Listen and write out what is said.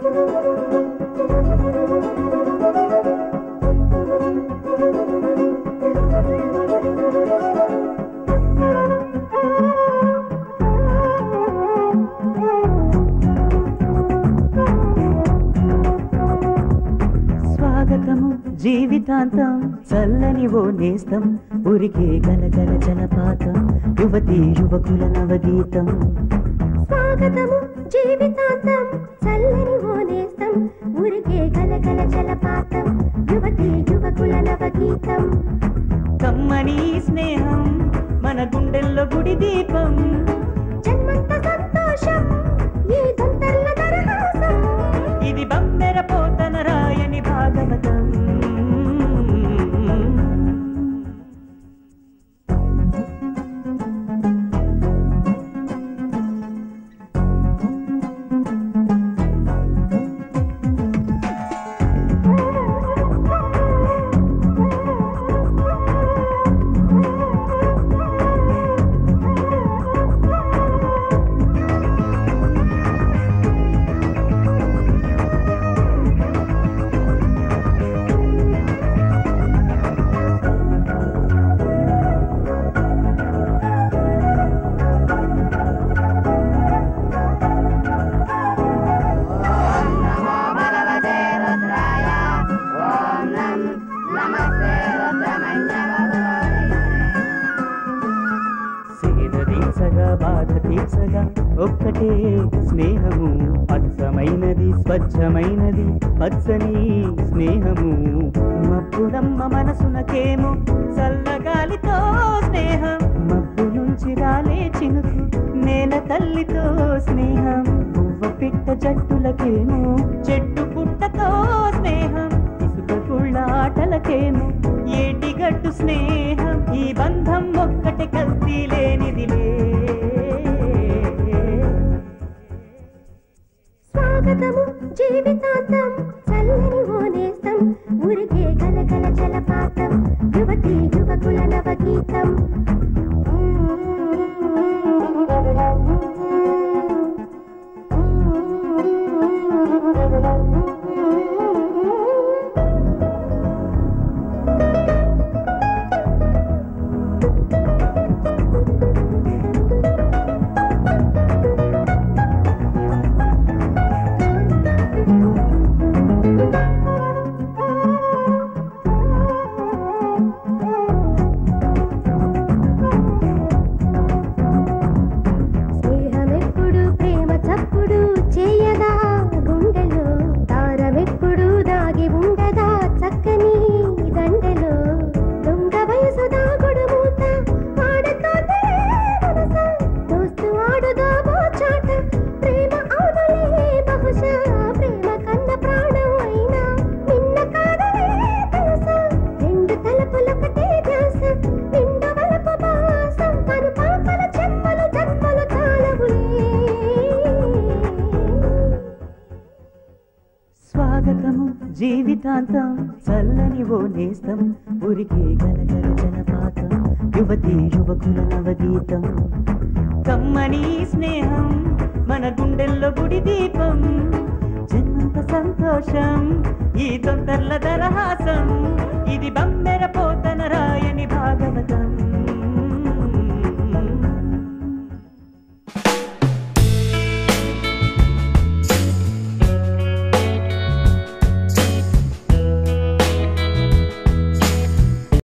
స్వాగతము జీవితాంతం చల్లని ఓ నేస్తం ఉరికే గలగల జలపాతం యువతి యువకుల నవగీతం స్వాగతము జీవితాంతం చల్లని ఓ నేస్తం ఊరికే గలగల జలపాతం యువతి యువకుల నవగీతం కమ్మని స్నేహం మన గుండెల్లో గుడి దీపం జన్మంత సంతోషం ఈ దొంతర్ల దరహాసం ఇది బమ్మెర పోతన రాయని భాగవతం సేద తీర్చగా బాధ తీర్చగా ఒక్కటే స్నేహము అచ్చమైనది స్వచ్ఛమైనది పచ్చని స్నేహము మబ్బులమ్మ మనసునకేమో చల్లగాలితో స్నేహం మబ్బు నుంచి రాలే చినుకు నేల తల్లితో స్నేహం పువ్వ పిట్ట జట్టులకేమో చెట్టు పుట్టతో స్నేహం ఇసుక కుళ్ళ ఆటలకేమో ఏటిగట్టు స్నేహం ఈ బంధం ఒక్కటి కల్తీ లేనిదిలే స్వాగతము జీవితాంతం చల్లని ఓ నేస్తం ఊరికే గలగల జలపాతం యువతి యువకుల నవగీతం స్నేహమెప్పుడు ప్రేమ చప్పుడు చేయదా గుండెలో దారమెప్పుడు దాగి ఉండదా చక్కని దండెలో దొంగ వయసు దాగుడు మూత ఆడుతోంది మనస దోస్తు ఆడుదా చాట ప్రేమ అవునులే బహుశా ప్రేమ కన్న ప్రాణం అయినా నిన్న కాదనే తెలుసా రెండు తలపులొకటే ధ్యాస నిండు వలపు మాసం తను పాపల చెమ్మలు జన్మలు చాలవులే స్వాగతము జీవితాంతం చల్లని ఓ నేస్తం ఉరికే గలగల జలపాతం యువతి యువకుల నవగీతం కమ్మని స్నేహం మన గుండెల్లో గుడి దీపం జన్మంత సంతోషం ఈ తొందర్ల దరహాసం ఇది బమ్మెర పోతన రాయని భాగవతం